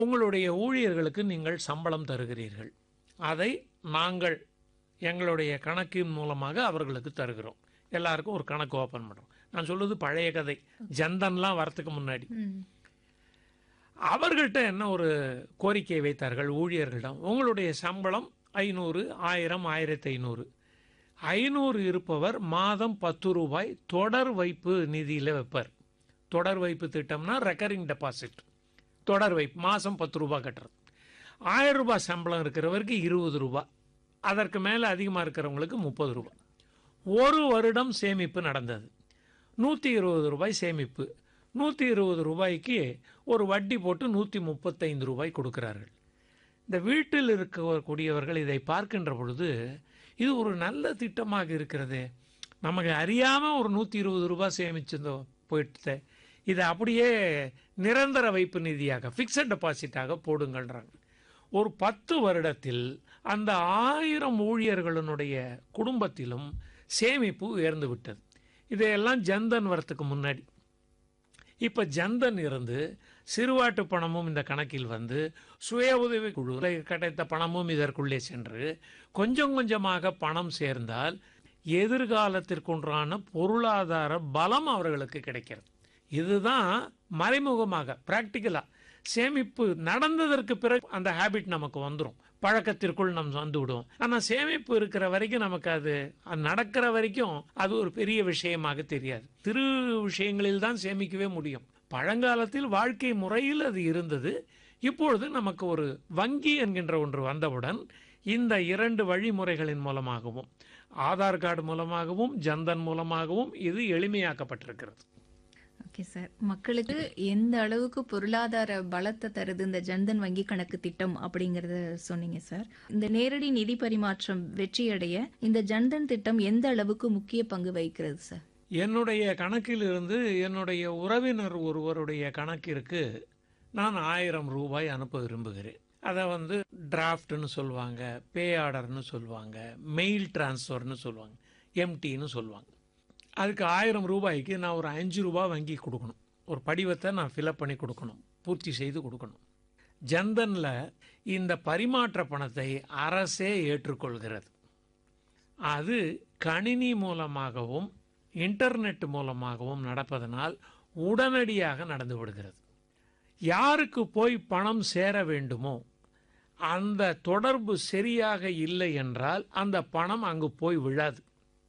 உங்களுடைய ஊழியர்களுக்கு நீங்கள் சம்பளம் தருகிறீர்கள் அதை நாங்கள் எங்களுடைய கணக்கின் மூலமாக அவர்களுக்கு தருகிறோம் எல்லாருக்கும் ஒரு கணக்கு ஓப்பன் பண்ணுறோம் நான் சொல்லுது பழைய கதை ஜன்தன்லாம் வரத்துக்கு முன்னாடி ம். அவர்கள்ட்ட என்ன ஒரு கோரிக்கை வைத்தார்கள் ஊழியர்களிடம் உங்களுடைய சம்பளம் ஐநூறு ஆயிரம் ஆயிரத்தி ஐநூறு ஐநூறு இருப்பவர் மாதம் பத்து ரூபாய் தொடர் வைப்பு நிதியில் வைப்பார் தொடர் வைப்பு திட்டம்னா ரெக்கரிங் டெபாசிட் தொடர் வைப்பு மாதம் பத்து ரூபாய் கட்டுறது ஆயிரம் ரூபாய் சம்பளம் இருக்கிறவருக்கு இருபது ரூபாய் அதற்கு மேலே அதிகமாக இருக்கிறவங்களுக்கு முப்பது ரூபாய் ஒரு வருடம் சேமிப்பு நடந்தது நூற்றி இருபது ரூபாய் சேமிப்பு நூற்றி இருபது ரூபாய்க்கு ஒரு வட்டி போட்டு நூற்றி முப்பத்தைந்து ரூபாய் கொடுக்கிறார்கள் இந்த வீட்டில் இருக்கக்கூடியவர்கள் இதை பார்க்கின்ற பொழுது இது ஒரு நல்ல திட்டமாக இருக்கிறதே நமக்கு அறியாமல் ஒரு நூற்றி இருபது ரூபாய் சேமிச்சிருந்தோம் போயிட்டு இதை அப்படியே நிரந்தர வைப்பு நிதியாக ஃபிக்ஸட் டெபாசிட்டாக போடுங்கள்ன்றாங்க ஒரு பத்து வருடத்தில் அந்த ஆயிரம் ஊழியர்களுடைய குடும்பத்திலும் சேமிப்பு உயர்ந்து விட்டது இதையெல்லாம் ஜன்தன் வரத்துக்கு முன்னாடி இப்போ ஜன்தன் இருந்து சிறுவாட்டு பணமும் இந்த கணக்கில் வந்து சுய உதவி குழு கிடைத்த பணமும் இதற்குள்ளே சென்று கொஞ்சம் கொஞ்சமாக பணம் சேர்ந்தால் எதிர்காலத்திற்குன்றான பொருளாதார பலம் அவர்களுக்கு கிடைக்கிறது இதுதான் மறைமுகமாக பிராக்டிக்கலா சேமிப்பு நடந்ததற்கு பிறகு அந்த ஹேபிட் நமக்கு வந்துடும் பழக்கத்திற்குள் நம்ம வந்து விடுவோம் ஆனால் சேமிப்பு இருக்கிற வரைக்கும் நமக்கு அது அது நடக்கிற வரைக்கும் அது ஒரு பெரிய விஷயமாக தெரியாது திரு விஷயங்களில் தான் சேமிக்கவே முடியும் பழங்காலத்தில் வாழ்க்கை முறையில் அது இருந்தது இப்பொழுது நமக்கு ஒரு வங்கி என்கின்ற ஒன்று வந்தவுடன் இந்த இரண்டு வழிமுறைகளின் மூலமாகவும் ஆதார் கார்டு மூலமாகவும் ஜன்தன் மூலமாகவும் இது எளிமையாக்கப்பட்டிருக்கிறது ஓகே சார் மக்களுக்கு எந்த அளவுக்கு பொருளாதார பலத்தை தருது இந்த ஜன்தன் வங்கி கணக்கு திட்டம் அப்படிங்கறத சொன்னீங்க சார் இந்த நேரடி நிதி பரிமாற்றம் வெற்றியடைய இந்த ஜன்தன் திட்டம் எந்த அளவுக்கு முக்கிய பங்கு வகிக்கிறது சார் என்னுடைய கணக்கிலிருந்து என்னுடைய உறவினர் ஒருவருடைய கணக்கிற்கு நான் ஆயிரம் ரூபாய் அனுப்ப விரும்புகிறேன் அதை வந்து டிராஃப்ட்னு சொல்லுவாங்க பே ஆர்டர்னு சொல்லுவாங்க மெயில் டிரான்ஸ்ஃபர்னு சொல்லுவாங்க எம்டின்னு சொல்லுவாங்க அதுக்கு ஆயிரம் ரூபாய்க்கு நான் ஒரு அஞ்சு ரூபாய் வங்கி கொடுக்கணும் ஒரு படிவத்தை நான் ஃபில்அப் பண்ணி கொடுக்கணும் பூர்த்தி செய்து கொடுக்கணும் ஜன்தனில் இந்த பரிமாற்ற பணத்தை அரசே ஏற்றுக்கொள்கிறது அது கணினி மூலமாகவும் இன்டர்நெட் மூலமாகவும் நடப்பதனால் உடனடியாக நடந்து விடுகிறது யாருக்கு போய் பணம் சேர வேண்டுமோ அந்த தொடர்பு சரியாக இல்லை என்றால் அந்த பணம் அங்கு போய் விழாது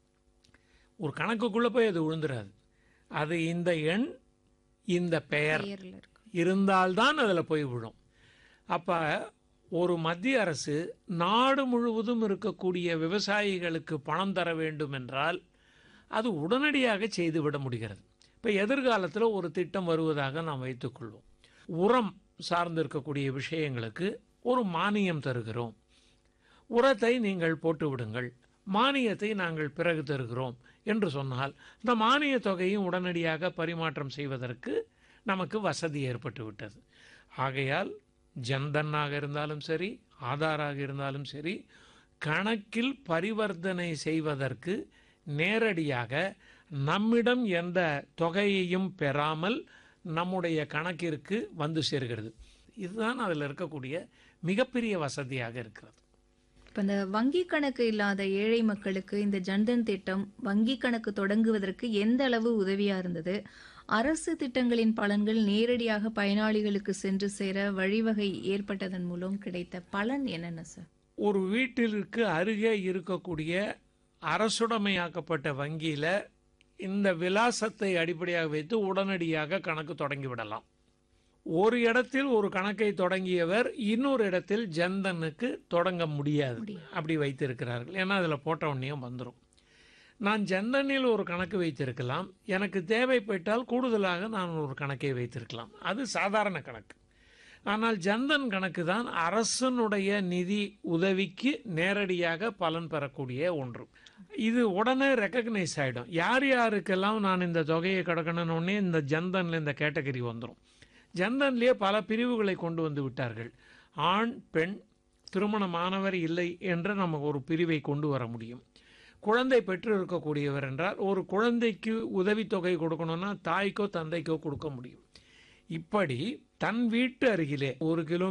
ஒரு கணக்குக்குள்ளே போய் அது விழுந்துராது அது இந்த எண் இந்த பெயர் பெயர்ல இருக்கு இருந்தால்தான் அதில் போய் விழும் அப்போ ஒரு மத்திய அரசு நாடு முழுவதும் இருக்கக்கூடிய விவசாயிகளுக்கு பணம் தர வேண்டும் என்றால் அது உடனடியாக செய்துவிட முடிகிறது இப்போ எதிர்காலத்தில் ஒரு திட்டம் வருவதாக நாம் வைத்துக்கொள்வோம் உரம் சார்ந்து இருக்கக்கூடிய விஷயங்களுக்கு ஒரு மானியம் தருகிறோம் உரத்தை நீங்கள் போட்டு விடுங்கள் மானியத்தை நாங்கள் பிறகு தருகிறோம் என்று சொன்னால் இந்த மானிய தொகையும் உடனடியாக பரிமாற்றம் செய்வதற்கு நமக்கு வசதி ஏற்பட்டு விட்டது ஆகையால் ஜன்தன்னாக இருந்தாலும் சரி ஆதாராக இருந்தாலும் சரி கணக்கில் பரிவர்த்தனை செய்வதற்கு நேரடியாக நம்மிடம் எந்த தொகையையும் பெறாமல் நம்முடைய கணக்கிற்கு வந்து சேர்கிறது இதுதான் அதில் இருக்கக்கூடிய மிகப்பெரிய வசதியாக இருக்கிறது இப்ப இந்த வங்கி கணக்கு இல்லாத ஏழை மக்களுக்கு இந்த ஜன்தன் திட்டம் வங்கி கணக்கு தொடங்குவதற்கு எந்த அளவு உதவியா இருந்தது அரசு திட்டங்களின் பலன்கள் நேரடியாக பயனாளிகளுக்கு சென்று சேர வழிவகை ஏற்பட்டதன் மூலம் கிடைத்த பலன் என்னென்ன சார் ஒரு வீட்டிற்கு அருகே இருக்கக்கூடிய அரசுடைமையாக்கப்பட்ட வங்கியில இந்த விலாசத்தை அடிப்படையாக வைத்து உடனடியாக கணக்கு தொடங்கிவிடலாம் ஒரு இடத்தில் ஒரு கணக்கை தொடங்கியவர் இன்னொரு இடத்தில் ஜன்தனுக்கு தொடங்க முடியாது அப்படி வைத்திருக்கிறார்கள் ஏன்னா அதில் போட்ட உடனேயும் வந்துடும் நான் ஜன்தனில் ஒரு கணக்கு வைத்திருக்கலாம் எனக்கு தேவைப்பட்டால் கூடுதலாக நான் ஒரு கணக்கை வைத்திருக்கலாம் அது சாதாரண கணக்கு ஆனால் ஜன்தன் கணக்கு தான் அரசனுடைய நிதி உதவிக்கு நேரடியாக பலன் பெறக்கூடிய ஒன்று இது உடனே ரெக்கக்னைஸ் ஆகிடும் யார் யாருக்கெல்லாம் நான் இந்த தொகையை கடக்கணுன்னே இந்த ஜன்தனில் இந்த கேட்டகரி வந்துடும் ஜன்தன்லேயே பல பிரிவுகளை கொண்டு வந்து விட்டார்கள் ஆண் பெண் திருமணமானவர் இல்லை என்று நம்ம ஒரு பிரிவை கொண்டு வர முடியும் குழந்தை பெற்று இருக்கக்கூடியவர் என்றால் ஒரு குழந்தைக்கு உதவித்தொகை கொடுக்கணும்னா தாய்க்கோ தந்தைக்கோ கொடுக்க முடியும் இப்படி தன் வீட்டு அருகிலே ஒரு கிலோ